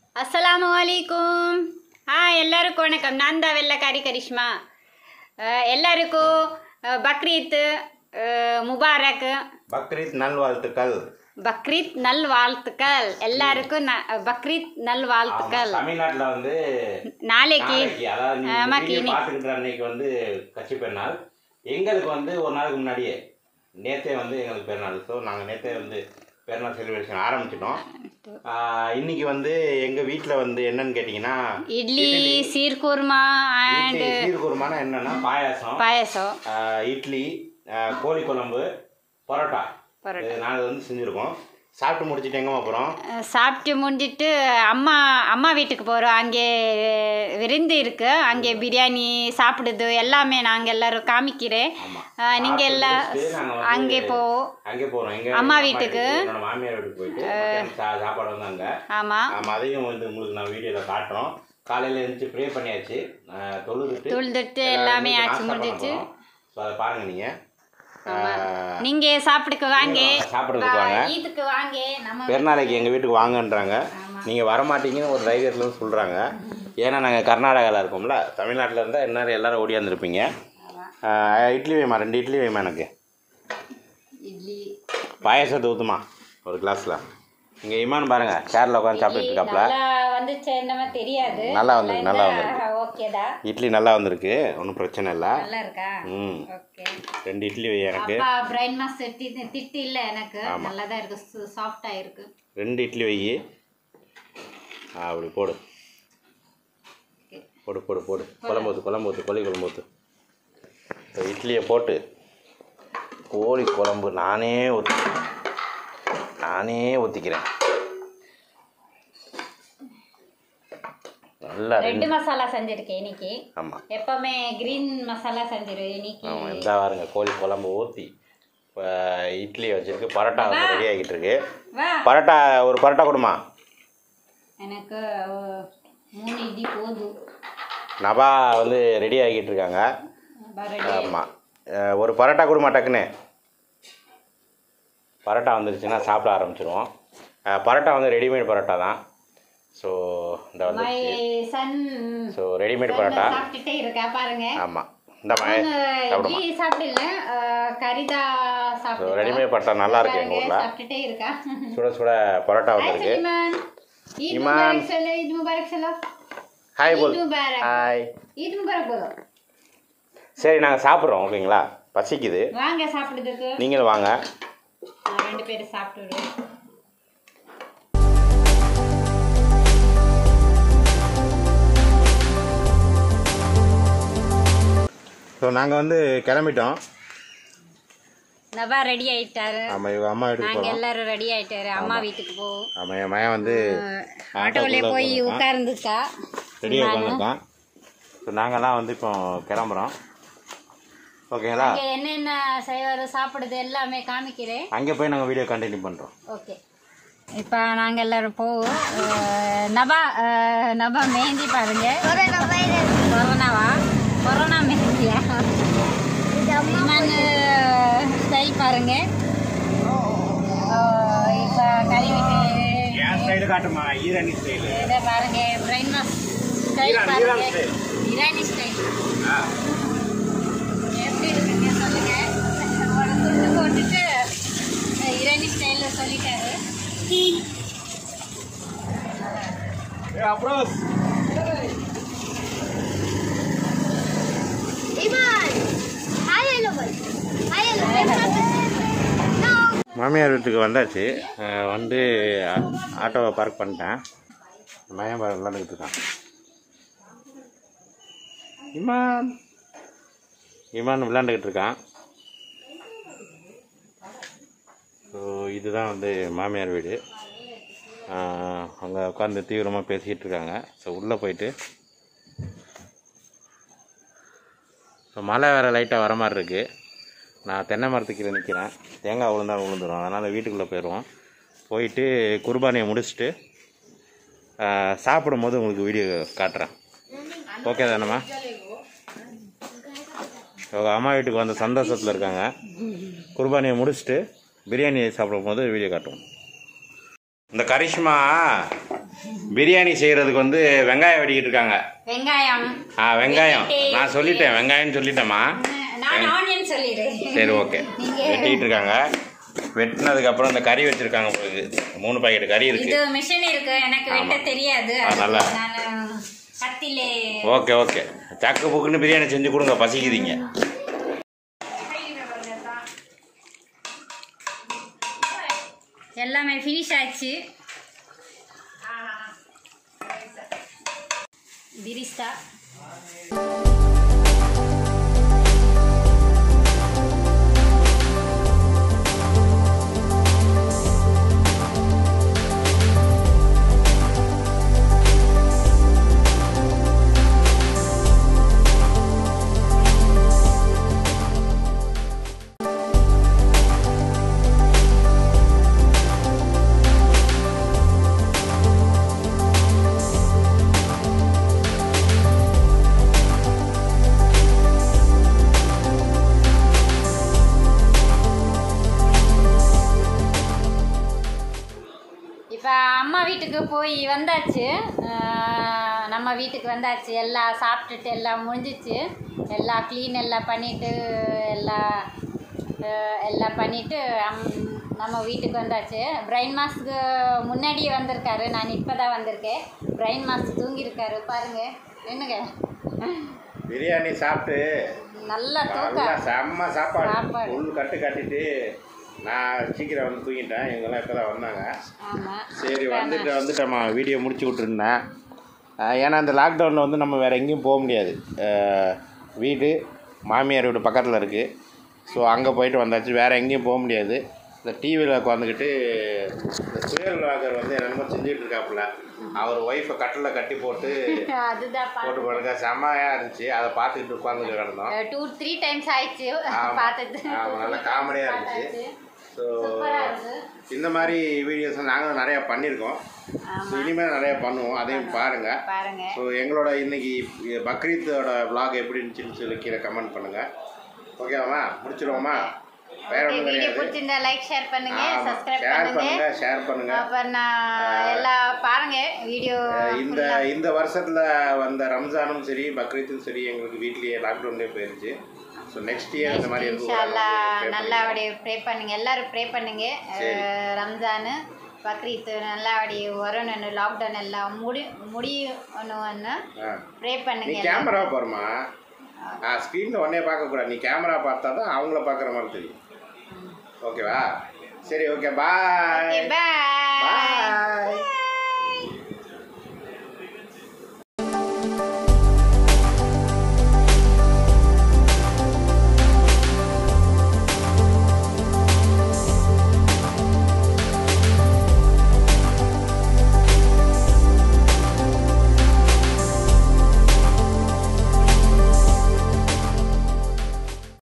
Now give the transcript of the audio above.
அஸ்ஸலாமு அலைக்கும் ஆ எல்லாருக்கும் வணக்கம் நான் தான் வெள்ளக்காரி கரிஷ்மா அஹ், எல்லாருக்கும் அஹ், பக்ரீத் அஹ், முபாரக் பக்ரீத் நல்வாழ்த்துக்கள் பக்ரீத் நல் வாழ்த்துக்கள் எல்லாருக்கும் ந- பக்ரீத் நல் வாழ்த்துக்கள் தமிழ்நாட்டுல வந்து நாளைக்கு நாளைக்கு அதாவது நீங்க ஆமா, இந்த video கிளி. பார்த்துக்கிட்ட அன்னைக்கு வந்து கட்சி பெருநாள் எங்களுக்கு வந்து ஒரு நாளுக்கு முன்னாடியே நேத்தே வந்து எங்களுக்கு பெருநாள் ஸோ நாங்கள் நேத்தே வந்து பெருநாள் செலிப்ரேஷன் ஆரம்பிச்சிட்டோம் ஆஹ் இன்னைக்கு வந்து எங்க வீட்ல வந்து என்னன்னு கேட்டிங்கன்னா இட்லி சீர்குர்மா அண்ட் இட்லி சீர்குருமான என்னன்னா பாயாசம் பாயசம் ஆஹ் இட்லி ஆஹ் கோழி குழம்பு பரோட்டா பரோட்டா. இது நாங்கள் வந்து செஞ்சுருக்கோம் சாப்பிட்டு முடிச்சிட்டு எங்கம்மா அப்புறம் அஹ், சாப்பிட்டு முடிஞ்சிட்டு அம்மா அம்மா வீட்டுக்கு போகிறோம் அங்கே விருந்து இருக்கு அங்கே பிரியாணி சாப்பிடுது எல்லாமே நாங்கள் எல்லாரும் காமிக்கிறேன் ஆமா. அஹ், நீங்க சாப்பிட்டு எல்லாம் முடிச்சுட்டு நாங்க வந்து அங்கே போ அங்கே போகிறோம் எங்க அம்மா வீட்டுக்கு. என்னோட மாமியார் வீட்டுக்கு போயிட்டு மத்தியானம் சா சாப்பாடு வந்து அங்கே ஆமாம் ஆமாம் அதையும் வந்து உங்களுக்கு நான் வீடியோவில் காட்டுறோம் காலையில் எழுந்துச்சு ப்ரே பண்ணியாச்சு ஆஹ் தொழுதுட்டு தொழுதுட்டு எல்லாரும் எல்லாமே வீட்டுக்கு ஆச்சு நாஸ்தா பண்ண முடிஞ்சிச்சு போறோம். ஸோ அதை பாருங்க நீங்கள் நீங்க சாப்பிடுக்கு வாங்க சாப்பிட்றதுக்கு வாங்க ஈதுக்கு வாங்க நம்ம பெருநாளைக்கு எங்கள் வீட்டுக்கு வாங்கன்றாங்க நீங்கள் வரமாட்டீங்கன்னு ஒரு தைரியத்தில் சொல்கிறாங்க ஏன்னா நாங்கள் கர்நாடகாவில் இருக்கோம்ல தமிழ்நாட்டில் இருந்தால் எல்லாரும் எல்லாரும் ஓடியாந்துருப்பீங்க இட்லி வைமா ரெண்டு இட்லி வைமா எனக்கு இட்லி பாயாசத்தை ஊற்றுமா ஒரு கிளாஸில் இங்கே இமான் பாருங்க சேரில் உட்காந்து சாப்பிட்டுட்டு இருக்காப்ல நல்லா வந்துச்சு என்னமா தெரியாது நல்லா வந்திருக்கு, நல்லா வந்திருக்கு. ஓகேடா இட்லி நல்லா வந்திருக்கு ஒன்றும் பிரச்சனை இல்லை நல்லா இருக்கா ம் ஓகே ரெண்டு இட்லி வை எனக்கு அப்பா பிரைன் மாஸ் திட்டு இல்ல எனக்கு நல்லா தான் இருக்கு சாஃப்டா இருக்கு ரெண்டு இட்லி வை ஆ அப்படி போடு போடு போடு போடு குழம்பு ஊற்று குழம்பு ஊற்று கோழி குழம்பு ஊற்று இப்போ இட்லியை போட்டு கோழி குழம்பு நானே ஊற்றி நானே ஊற்றிக்கிறேன் நல்லா ரெண்டு ரெண்டு மசாலா செஞ்சிருக்கேன் இன்னைக்கு ஆமாம் எப்பவுமே கிரீன் மசாலா செஞ்சிருவேன் இன்னைக்கு ஆமாம் எந்த பாருங்க கோழி குழம்பு ஊற்றி இப்போ இட்லி வச்சிருக்கு பரோட்டா வந்து ரெடி ஆகிட்டு இருக்கு வா பரோட்டா ஒரு பரோட்டா கொடுமா எனக்கு அஹ், மூணு இட்லி போதும் நபா வந்து ரெடி ஆகிட்டு இருக்காங்க பரடி ஆமாம் ஒரு பரோட்டா கொடுமா டக்குன்னு பரோட்டா வந்துருச்சுன்னா சாப்பிட ஆரம்பிச்சிருவோம் அஹ், பரோட்டா வந்து ரெடிமேட் பரோட்டா தான் ஸோ இந்த மை வந்துருச்சு சன் ஸோ ரெடிமேட் பரோட்டா சாப்பிட்டுட்டே இருக்கா பாருங்க ஆமாம் இந்த ம- மூணு சாப்பிடுமா இட்லி சாப்பிடல அஹ், கறிதா ஸோ சாப்பிடுறேன் ரெடிமேட் பரோட்டா நல்லா இருக்கு எங்கள் ஊரில் சாப்பிட்டுட்டே இருக்கா சுட சுட பரோட்டா ஹாய் வந்திருக்கு சலிமான் ஈத் ஈமான். முபாரக் சொல்லு ஈத் முபாரக் சொல்லு ஹாய் போல் ஈத் முபாரக் ஹாய் ஈத் முபாரக் போதும் சரி நாங்கள் சாப்பிட்றோம் ஓகேங்களா பசிக்குது வாங்க சாப்பிடுறதுக்கு நீங்களும் வாங்க நான் ரெண்டு பேரும் சாப்பிட்டுடுறேன் ஸோ நாங்கள் வந்து கிளம்பிட்டோம் நவா ரெடி ஆயிட்டாரு ஆமாம் இவங்க அம்மா வீட்டுக்கு நாங்க போகிறோம் எல்லாரும் ரெடி ஆயிட்டாரு அம்மா வீட்டுக்கு போவோம் ஆமாம் என் மகன் வந்து ஆட்டோல போய் உட்கார்ந்துக்கா ரெடியாக உட்காந்துருக்கான் ஸோ நாங்கள்லாம் வந்து இப்போ கிளம்புறோம் ஓகேங்களா இங்க என்னென்ன செய்வாரு சாப்பிடுது எல்லாமே காமிக்கிறேன் அங்கே போய் நாங்கள் வீடியோ கண்டினியூ பண்ணுறோம் ஓகே இப்போ நாங்கள் எல்லாரும் போவோம் அஹ், நபா அஹ், நபா மெஹந்தி பாருங்க கொரோனாவா கொரோனா மெஹந்தியா இமான் ஸ்டைல் பாருங்க இப்போ கறி வெட்டு என் ஸ்டைலு காட்டுமா ஈரானி ஸ்டைலு இதை பாருங்க பிரைன் மாஸ் ஸ்டைல் ஈரான், பாருங்க ஈரான் style. இரானி ஸ்டைல் எப்படி இருக்குங்க சொல்லுங்க ஒரு துண்டு போட்டுட்டு அஹ், இரானி ஸ்டைலில் சொல்லிட்டாரு அப்புறம் மாமியார் வீட்டுக்கு வந்தாச்சு அஹ் வந்து ஆ- ஆட்டோவை பார்க் பண்ணிட்டேன் மயம் விளாண்டுக்கிட்டு இருக்கான் இமான் இமான் விளாண்டுக்கிட்டு இருக்கான் ஸோ இதுதான் வந்து மாமியார் வீடு அங்கே உட்காந்து தீவிரமாக பேசிக்கிட்டு இருக்காங்க ஸோ உள்ளே போயிட்டு ஸோ மழை வேறு லைட்டாக வர மாதிரி இருக்குது நான் தென்னை மரத்துக்கு கீழே நிற்கிறேன் தேங்காய் விழுந்தாலும் விழுந்துடும் அதனால் வீட்டுக்குள்ளே போயிடுவோம் போயிட்டு குர்பானியை முடிச்சுட்டு ஆஹ், சாப்பிடும்போது உங்களுக்கு வீடியோ காட்டுறேன் ஓகே தானம்மா அவங்க அம்மா வீட்டுக்கு வந்த சந்தோஷத்தில் இருக்காங்க குர்பானியை முடிச்சுட்டு பிரியாணி சாப்பிடும் போது வீடியோ காட்டுவோம் இந்த கரிஷ்மா பிரியாணி செய்கிறதுக்கு வந்து வெங்காயம் வெடிக்கிட்டு இருக்காங்க வெங்காயம் ஆ வெங்காயம் நான் சொல்லிட்டேன் வெங்காயம்னு சொல்லிட்டேம்மா நான் ஆனியன் சொல்லிடுறேன் சரி ஓகே வெட்டிக்கிட்டு இருக்காங்க வெட்டினதுக்கு அப்புறம் இந்த கறி வச்சிருக்காங்க உங்களுக்கு மூணு பாக்கெட் கறி இருக்கு இது மிஷின் இருக்கு எனக்கு வெட்ட தெரியாது அதனால? நான் கத்திலே ஓகே ஓகே சக்கு புக்குன்னு பிரியாணி செஞ்சு கொடுங்க பசிக்குதீங்க எல்லாமே ஃபினிஷ் ஆச்சு பிரிஸ்தா இப்போ அம்மா வீட்டுக்கு போய் வந்தாச்சு அஹ் நம்ம வீட்டுக்கு வந்தாச்சு எல்லாம் சாப்பிட்டுட்டு எல்லாம் முடிஞ்சிச்சு எல்லாம் க்ளீன் எல்லாம் பண்ணிவிட்டு எல்லாம் அஹ் எல்லாம் பண்ணிவிட்டு நம்ம வீட்டுக்கு வந்தாச்சு பிரைன் மாஸ்க்கு முன்னாடியே வந்திருக்காரு நான் இப்போ தான் வந்திருக்கேன் பிரைன் மாஸ் தூங்கியிருக்காரு பாருங்க என்னங்க பிரியாணி சாப்பிட்டு நல்லா நல்லா தூக்கம் செம்ம சாப்பாடு சாப்பாடு. ஃபுல் கட்டு கட்டிட்டு நான் சீக்கிரம் வந்து தூங்கிட்டேன் இவங்கெல்லாம் இப்போ தான் வந்தாங்க ஆமாம் சரி வந்துட்டு வந்துட்டோம்மா வீடியோ முடிச்சு விட்டுருந்தேன் அஹ் ஏன்னா இந்த லாக்டவுனில் வந்து நம்ம வேறு எங்கேயும் போக முடியாது அஹ் வீடு மாமியார் வீடு பக்கத்தில் இருக்குது ஸோ அங்கே போயிட்டு வந்தாச்சு வேறு எங்கேயும் போக முடியாது இந்த டிவியில் உட்காந்துக்கிட்டு இந்த சுயல் வாகர் வந்து என்னமோ செஞ்சுட்டு இருக்காப்புல அவர் ஒய்ஃபை கட்டில் கட்டி போட்டு அதுதான் போட்டு போடுங்க செம்மையாக இருந்துச்சு அதை பார்த்துக்கிட்டு உட்காந்துட்டு கிடந்தோம் டூ த்ரீ டைம்ஸ் ஆயிடுச்சு ஆமா. பார்த்தது ஆமா, நல்லா காமெடியாக இருந்துச்சு பார்த்தாச்சு. ஸோ சூப்பரா இருக்கு இந்த மாதிரி வீடியோஸ் நாங்களும் நிறையா பண்ணியிருக்கோம் ஸோ இனிமேல் நிறையா பண்ணுவோம் அதையும் பாருங்கள் பாருங்க ஸோ எங்களோட இன்னைக்கு பக்ரீத்தோட vlog எப்படி இருந்துச்சுன்னு சொல்லி கீழே கமெண்ட் பண்ணுங்கள் ஓகேவாம்மா முடிச்சிடுவோமா வேற ஓகே ஒன்றும் வீடியோ கிடையாது பிடிச்சிருந்தா லைக் ஷேர் பண்ணுங்க ஆமா. சப்ஸ்கிரைப் ஷேர் பண்ணுங்க பண்ணுங்க ஷேர் பண்ணுங்க அப்புறம் நான் எல்லாம் பாருங்க வீடியோ அஹ் இந்த இந்த வருஷத்துல வந்த ரம்ஜானும் சரி பக்ரீத்தும் சரி எங்களுக்கு வீட்லயே லாக்டவுன்லேயே போயிருச்சு ஸோ நெக்ஸ்ட் இயர் இந்த மாதிரி இன்ஷால்லா இருக்கும் நல்லபடி ப்ரே பண்ணுங்க எல்லாரும் ப்ரே பண்ணுங்க அஹ் ரம்ஜானு பக்ரீத் நல்லபடி வரணும்னு லாக்டவுன் எல்லாம் முடி முடியணும்னு ஆ ப்ரே நீ பண்ணுங்க கேமரா பாருமா ஆ ஸ்க்ரீனில் உடனே பார்க்கக்கூடாது நீ கேமரா பார்த்தா தான் அவங்கள பார்க்குற மாதிரி தெரியும் ஓகேவா சரி ஓகே பாய் பாய் பாய்